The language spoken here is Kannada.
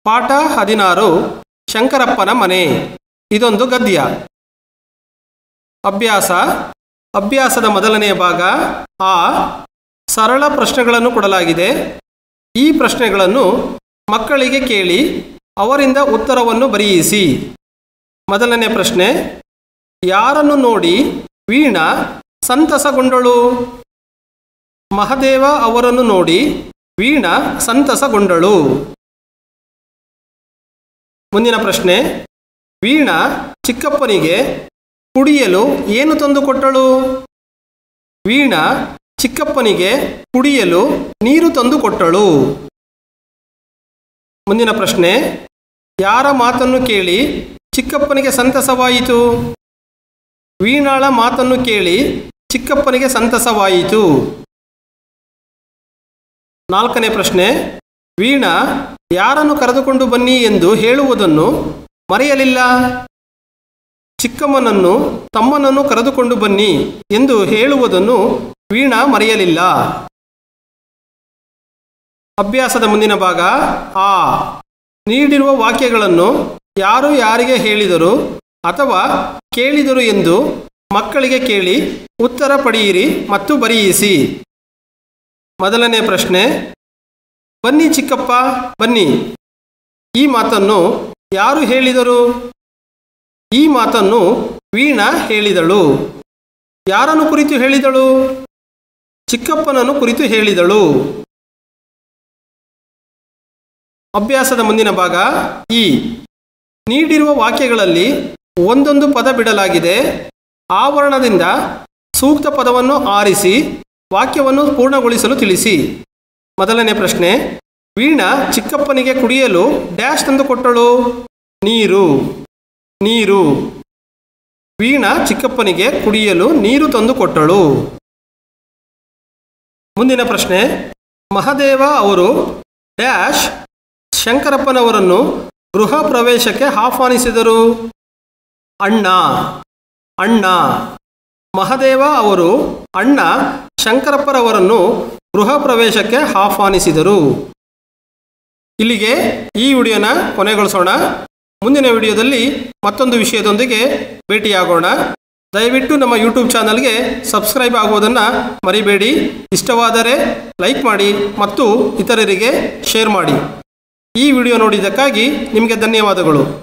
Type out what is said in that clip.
ಪಾಠ ಹದಿನಾರು ಶಂಕರಪ್ಪನ ಮನೆ ಇದೊಂದು ಗದ್ಯ ಅಭ್ಯಾಸ ಅಭ್ಯಾಸದ ಮೊದಲನೆಯ ಭಾಗ ಆ ಸರಳ ಪ್ರಶ್ನೆಗಳನ್ನು ಕೊಡಲಾಗಿದೆ ಈ ಪ್ರಶ್ನೆಗಳನ್ನು ಮಕ್ಕಳಿಗೆ ಕೇಳಿ ಅವರಿಂದ ಉತ್ತರವನ್ನು ಬರೆಯಿಸಿ ಮೊದಲನೇ ಪ್ರಶ್ನೆ ಯಾರನ್ನು ನೋಡಿ ವೀಣಾ ಸಂತಸಗೊಂಡಳು ಮಹದೇವ ಅವರನ್ನು ನೋಡಿ ವೀಣಾ ಸಂತಸಗೊಂಡಳು ಮುಂದಿನ ಪ್ರಶ್ನೆ ವೀಣಾ ಚಿಕ್ಕಪ್ಪನಿಗೆ ಕುಡಿಯಲು ಏನು ತಂದುಕೊಟ್ಟಳು ವೀಣಾ ಚಿಕ್ಕಪ್ಪನಿಗೆ ಕುಡಿಯಲು ನೀರು ತಂದುಕೊಟ್ಟಳು ಮುಂದಿನ ಪ್ರಶ್ನೆ ಯಾರ ಮಾತನ್ನು ಕೇಳಿ ಚಿಕ್ಕಪ್ಪನಿಗೆ ಸಂತಸವಾಯಿತು ವೀಣಾಳ ಮಾತನ್ನು ಕೇಳಿ ಚಿಕ್ಕಪ್ಪನಿಗೆ ಸಂತಸವಾಯಿತು ನಾಲ್ಕನೇ ಪ್ರಶ್ನೆ ವೀಣಾ ಯಾರನ್ನು ಕರೆದುಕೊಂಡು ಬನ್ನಿ ಎಂದು ಹೇಳುವುದನ್ನು ಮರೆಯಲಿಲ್ಲ ಚಿಕ್ಕಮ್ಮನನ್ನು ತಮ್ಮನನ್ನು ಕರೆದುಕೊಂಡು ಬನ್ನಿ ಎಂದು ಹೇಳುವುದನ್ನು ವೀಣಾ ಮರೆಯಲಿಲ್ಲ ಅಭ್ಯಾಸದ ಮುಂದಿನ ಭಾಗ ಆ ನೀಡಿರುವ ವಾಕ್ಯಗಳನ್ನು ಯಾರು ಯಾರಿಗೆ ಹೇಳಿದರು ಅಥವಾ ಕೇಳಿದರು ಎಂದು ಮಕ್ಕಳಿಗೆ ಕೇಳಿ ಉತ್ತರ ಪಡೆಯಿರಿ ಮತ್ತು ಬರೆಯಿಸಿ ಮೊದಲನೇ ಪ್ರಶ್ನೆ ಬನ್ನಿ ಚಿಕ್ಕಪ್ಪ ಬನ್ನಿ ಈ ಮಾತನ್ನು ಯಾರು ಹೇಳಿದರು ಈ ಮಾತನ್ನು ವೀಣಾ ಹೇಳಿದಳು ಯಾರನ್ನು ಕುರಿತು ಹೇಳಿದಳು ಚಿಕ್ಕಪ್ಪನನ್ನು ಕುರಿತು ಹೇಳಿದಳು ಅಭ್ಯಾಸದ ಮುಂದಿನ ಭಾಗ ಈ ನೀಡಿರುವ ವಾಕ್ಯಗಳಲ್ಲಿ ಒಂದೊಂದು ಪದ ಬಿಡಲಾಗಿದೆ ಆವರಣದಿಂದ ಸೂಕ್ತ ಪದವನ್ನು ಆರಿಸಿ ವಾಕ್ಯವನ್ನು ಪೂರ್ಣಗೊಳಿಸಲು ತಿಳಿಸಿ ಮೊದಲನೇ ಪ್ರಶ್ನೆ ವೀಣಾ ಚಿಕ್ಕಪ್ಪನಿಗೆ ಕುಡಿಯಲು ಡ್ಯಾಶ್ ತಂದು ಕೊಟ್ಟಳು ನೀರು ನೀರು ವೀಣಾ ಚಿಕ್ಕಪ್ಪನಿಗೆ ಕುಡಿಯಲು ನೀರು ತಂದು ಕೊಟ್ಟಳು ಮುಂದಿನ ಪ್ರಶ್ನೆ ಮಹದೇವ ಅವರು ಡ್ಯಾಶ್ ಶಂಕರಪ್ಪನವರನ್ನು ಗೃಹ ಪ್ರವೇಶಕ್ಕೆ ಆಹ್ವಾನಿಸಿದರು ಅಣ್ಣ ಅಣ್ಣ ಮಹದೇವ ಅವರು ಅಣ್ಣ ಶಂಕರಪ್ಪರವರನ್ನು ಗೃಹ ಪ್ರವೇಶಕ್ಕೆ ಆಹ್ವಾನಿಸಿದರು ಇಲ್ಲಿಗೆ ಈ ವಿಡಿಯೋನ ಕೊನೆಗೊಳಿಸೋಣ ಮುಂದಿನ ವಿಡಿಯೋದಲ್ಲಿ ಮತ್ತೊಂದು ವಿಷಯದೊಂದಿಗೆ ಭೇಟಿಯಾಗೋಣ ದಯವಿಟ್ಟು ನಮ್ಮ ಯೂಟ್ಯೂಬ್ ಚಾನಲ್ಗೆ ಸಬ್ಸ್ಕ್ರೈಬ್ ಆಗುವುದನ್ನು ಮರಿಬೇಡಿ ಇಷ್ಟವಾದರೆ ಲೈಕ್ ಮಾಡಿ ಮತ್ತು ಇತರರಿಗೆ ಶೇರ್ ಮಾಡಿ ಈ ವಿಡಿಯೋ ನೋಡಿದ್ದಕ್ಕಾಗಿ ನಿಮಗೆ ಧನ್ಯವಾದಗಳು